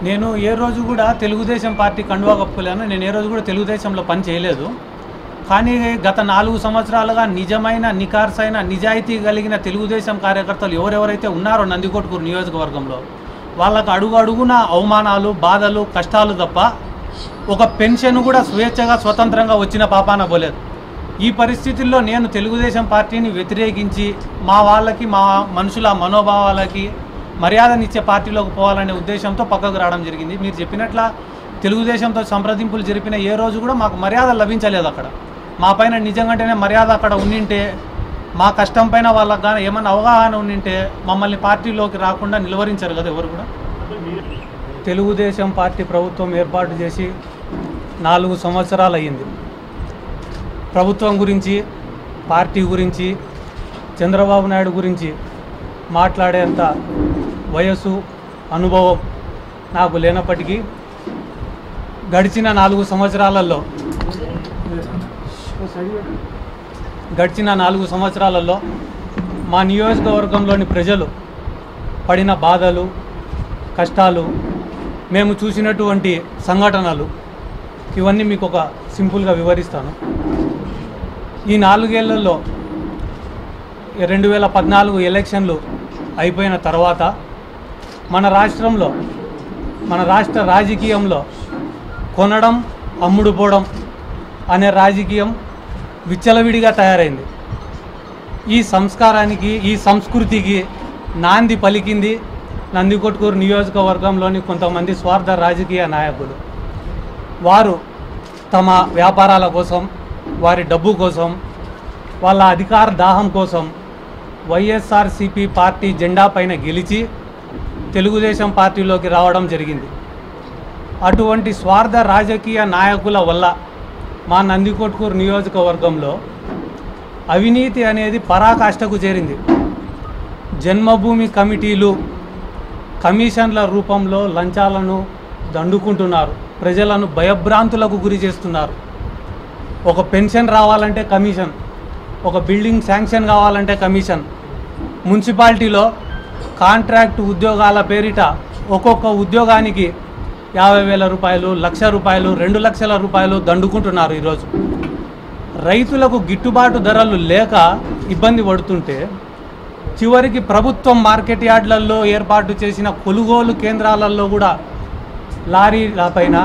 నేను ఏ రోజు కూడా తెలుగుదేశం పార్టీ కండువా కప్పుకోలేను నేను ఏ రోజు కూడా తెలుగుదేశంలో పని చేయలేదు కానీ గత నాలుగు సంవత్సరాలుగా నిజమైన నికార్సైన నిజాయితీ కలిగిన తెలుగుదేశం కార్యకర్తలు ఎవరెవరైతే ఉన్నారో నందికొట్కూరు నియోజకవర్గంలో వాళ్ళకు అడుగు అడుగున అవమానాలు బాధలు కష్టాలు తప్ప ఒక పెన్షన్ కూడా స్వేచ్ఛగా స్వతంత్రంగా వచ్చిన పాపాన పోలేదు ఈ పరిస్థితుల్లో నేను తెలుగుదేశం పార్టీని వ్యతిరేకించి మా వాళ్ళకి మా మనుషుల మనోభావాలకి మర్యాదనిచ్చే పార్టీలోకి పోవాలనే ఉద్దేశంతో పక్కకు రావడం జరిగింది మీరు చెప్పినట్ల తెలుగుదేశంతో సంప్రదింపులు జరిపిన ఏ రోజు కూడా మాకు మర్యాద లభించలేదు అక్కడ మా పైన నిజంగానే మర్యాద అక్కడ ఉండింటే మా కష్టం పైన వాళ్ళకి కానీ ఏమైనా అవగాహన ఉండింటే మమ్మల్ని పార్టీలోకి రాకుండా నిలువరించారు కదా ఎవరు కూడా తెలుగుదేశం పార్టీ ప్రభుత్వం ఏర్పాటు చేసి నాలుగు సంవత్సరాలు అయ్యింది ప్రభుత్వం గురించి పార్టీ గురించి చంద్రబాబు నాయుడు గురించి మాట్లాడేంత వయస్సు అనుభవం నాకు లేనప్పటికీ గడిచిన నాలుగు సంవత్సరాలలో గడిచిన నాలుగు సంవత్సరాలలో మా నియోజకవర్గంలోని ప్రజలు పడిన బాధలు కష్టాలు మేము చూసినటువంటి సంఘటనలు ఇవన్నీ మీకు ఒక సింపుల్గా వివరిస్తాను ఈ నాలుగేళ్లలో రెండు వేల పద్నాలుగు ఎలక్షన్లు అయిపోయిన తర్వాత మన రాష్ట్రంలో మన రాష్ట్ర రాజకీయంలో కొనడం అమ్ముడుపోవడం అనే రాజకీయం విచ్చలవిడిగా తయారైంది ఈ సంస్కారానికి ఈ సంస్కృతికి నాంది పలికింది నందికొట్కూరు నియోజకవర్గంలోని కొంతమంది స్వార్థ రాజకీయ నాయకులు వారు తమ వ్యాపారాల కోసం వారి డబ్బు కోసం వాళ్ళ అధికార దాహం కోసం వైఎస్ఆర్సిపి పార్టీ జెండా పైన గెలిచి తెలుగుదేశం పార్టీలోకి రావడం జరిగింది అటువంటి స్వార్థ రాజకీయ నాయకుల వల్ల మా నందికొట్కూరు నియోజకవర్గంలో అవినీతి అనేది పరాకాష్ఠకు చేరింది జన్మభూమి కమిటీలు కమిషన్ల రూపంలో లంచాలను దండుకుంటున్నారు ప్రజలను భయభ్రాంతులకు గురి చేస్తున్నారు ఒక పెన్షన్ రావాలంటే కమిషన్ ఒక బిల్డింగ్ శాంక్షన్ కావాలంటే కమిషన్ మున్సిపాలిటీలో కాంట్రాక్ట్ ఉద్యోగాల పేరిట ఒక్కొక్క ఉద్యోగానికి యాభై వేల రూపాయలు లక్ష రూపాయలు రెండు లక్షల రూపాయలు దండుకుంటున్నారు ఈరోజు రైతులకు గిట్టుబాటు ధరలు లేక ఇబ్బంది పడుతుంటే చివరికి ప్రభుత్వం మార్కెట్ యార్డ్లలో ఏర్పాటు చేసిన కొనుగోలు కేంద్రాలలో కూడా లారీల పైన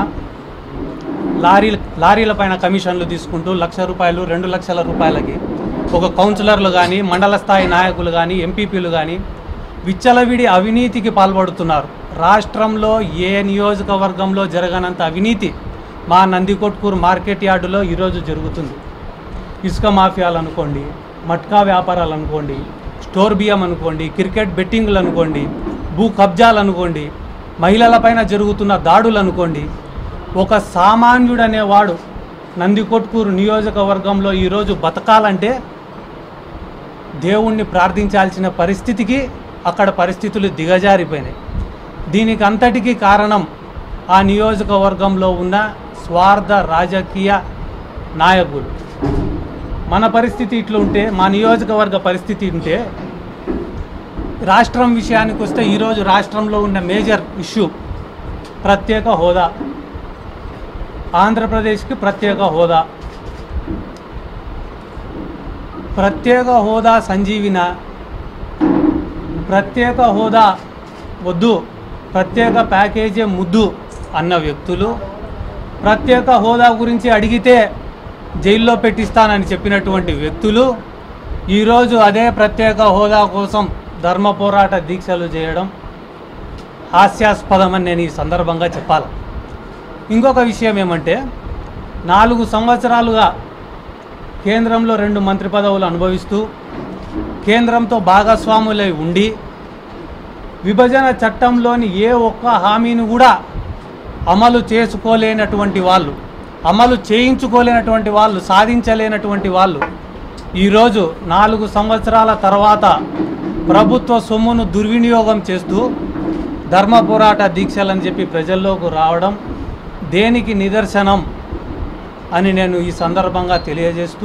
లారీ లారీల పైన కమిషన్లు తీసుకుంటూ లక్ష రూపాయలు రెండు లక్షల రూపాయలకి ఒక కౌన్సిలర్లు కానీ మండల స్థాయి నాయకులు కానీ ఎంపీపీలు కానీ విచ్చలవిడి అవినీతికి పాల్పడుతున్నారు రాష్ట్రంలో ఏ నియోజకవర్గంలో జరగనంత అవినీతి మా నందికొట్కూరు మార్కెట్ యార్డులో ఈరోజు జరుగుతుంది ఇసుక మాఫియాలు అనుకోండి మట్కా వ్యాపారాలు అనుకోండి స్టోర్ బియ్యం అనుకోండి క్రికెట్ బెట్టింగ్లు అనుకోండి భూ కబ్జాలు అనుకోండి మహిళలపైన జరుగుతున్న దాడులు అనుకోండి ఒక సామాన్యుడు అనేవాడు నందికొట్కూరు నియోజకవర్గంలో ఈరోజు బతకాలంటే దేవుణ్ణి ప్రార్థించాల్సిన పరిస్థితికి అక్కడ పరిస్థితులు దిగజారిపోయినాయి దీనికి అంతటికీ కారణం ఆ నియోజకవర్గంలో ఉన్న స్వార్థ రాజకీయ నాయకులు మన పరిస్థితి ఇట్లా ఉంటే మా నియోజకవర్గ పరిస్థితి ఉంటే రాష్ట్రం విషయానికి వస్తే ఈరోజు రాష్ట్రంలో ఉన్న మేజర్ ఇష్యూ ప్రత్యేక హోదా ఆంధ్రప్రదేశ్కి ప్రత్యేక హోదా ప్రత్యేక హోదా సంజీవిన ప్రత్యేక హోదా వద్దు ప్రత్యేక ప్యాకేజీ ముద్దు అన్న వ్యక్తులు ప్రత్యేక హోదా గురించి అడిగితే జైల్లో పెట్టిస్తానని చెప్పినటువంటి వ్యక్తులు ఈరోజు అదే ప్రత్యేక హోదా కోసం ధర్మ పోరాట దీక్షలు చేయడం హాస్యాస్పదమని నేను ఈ సందర్భంగా చెప్పాలి ఇంకొక విషయం ఏమంటే నాలుగు సంవత్సరాలుగా కేంద్రంలో రెండు మంత్రి పదవులు అనుభవిస్తూ కేంద్రంతో భాగస్వాములై ఉండి విభజన చట్టంలోని ఏ ఒక్క హామీని కూడా అమలు చేసుకోలేనటువంటి వాళ్ళు అమలు చేయించుకోలేనటువంటి వాళ్ళు సాధించలేనటువంటి వాళ్ళు ఈరోజు నాలుగు సంవత్సరాల తర్వాత ప్రభుత్వ సొమ్మును దుర్వినియోగం చేస్తూ ధర్మ పోరాట దీక్షలని చెప్పి ప్రజల్లోకి రావడం దేనికి నిదర్శనం అని నేను ఈ సందర్భంగా తెలియజేస్తూ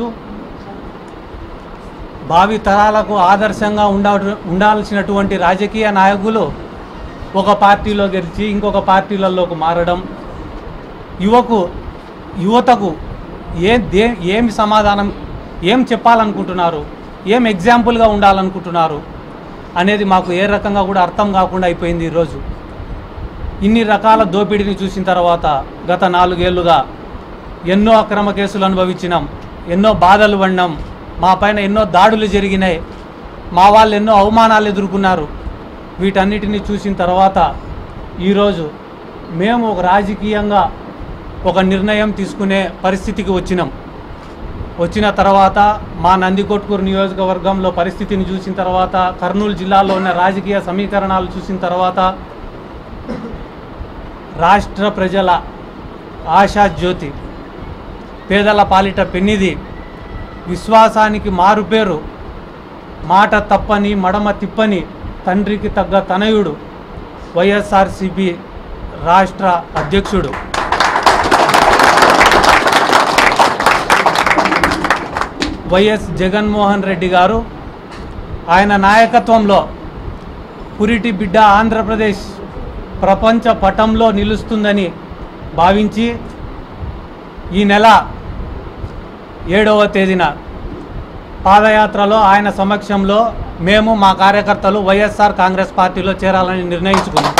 భావి తరాలకు ఆదర్శంగా ఉండ ఉండాల్సినటువంటి రాజకీయ నాయకులు ఒక పార్టీలో గెలిచి ఇంకొక పార్టీలలోకి మారడం యువకు యువతకు ఏ దే ఏమి సమాధానం ఏం చెప్పాలనుకుంటున్నారు ఏం ఎగ్జాంపుల్గా ఉండాలనుకుంటున్నారు అనేది మాకు ఏ రకంగా కూడా అర్థం కాకుండా అయిపోయింది ఈరోజు ఇన్ని రకాల దోపిడీని చూసిన తర్వాత గత నాలుగేళ్లుగా ఎన్నో అక్రమ కేసులు అనుభవించినాం ఎన్నో బాధలు పడినాం మా పైన ఎన్నో దాడులు జరిగినాయి మా వాళ్ళు ఎన్నో అవమానాలు ఎదుర్కొన్నారు వీటన్నిటిని చూసిన తర్వాత ఈరోజు మేము ఒక రాజకీయంగా ఒక నిర్ణయం తీసుకునే పరిస్థితికి వచ్చినాం వచ్చిన తర్వాత మా నందికొట్కూరు నియోజకవర్గంలో పరిస్థితిని చూసిన తర్వాత కర్నూలు జిల్లాలో ఉన్న రాజకీయ సమీకరణాలు చూసిన తర్వాత రాష్ట్ర ప్రజల ఆశా జ్యోతి పేదల పాలిట పెన్నిది విశ్వాసానికి మారుపేరు మాట తప్పని మడమ తిప్పని తండ్రికి తగ్గ తనయుడు వైఎస్ఆర్సిపి రాష్ట్ర అధ్యక్షుడు వైఎస్ జగన్మోహన్ రెడ్డి గారు ఆయన నాయకత్వంలో పురిటి బిడ్డ ఆంధ్రప్రదేశ్ ప్రపంచ పటంలో నిలుస్తుందని భావించి ఈ నెల ఏడవ తేదీన పాదయాత్రలో ఆయన సమక్షంలో మేము మా కార్యకర్తలు వైఎస్ఆర్ కాంగ్రెస్ పార్టీలో చేరాలని నిర్ణయించుకున్నాం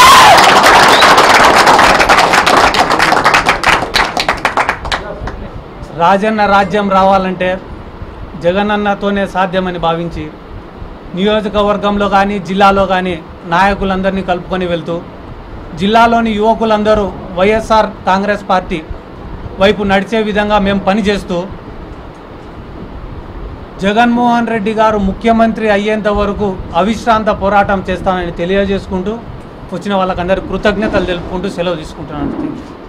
రాజన్న రాజ్యం రావాలంటే జగనన్నతోనే సాధ్యమని భావించి నియోజకవర్గంలో కానీ జిల్లాలో కానీ నాయకులందరినీ కలుపుకొని వెళ్తూ జిల్లాలోని యువకులందరూ వైఎస్ఆర్ కాంగ్రెస్ పార్టీ వైపు నడిచే విధంగా మేము పనిచేస్తూ జగన్మోహన్ రెడ్డి గారు ముఖ్యమంత్రి అయ్యేంత వరకు అవిశ్రాంత పోరాటం చేస్తానని తెలియజేసుకుంటూ వచ్చిన వాళ్ళకందరికీ కృతజ్ఞతలు తెలుపుకుంటూ సెలవు తీసుకుంటున్నాను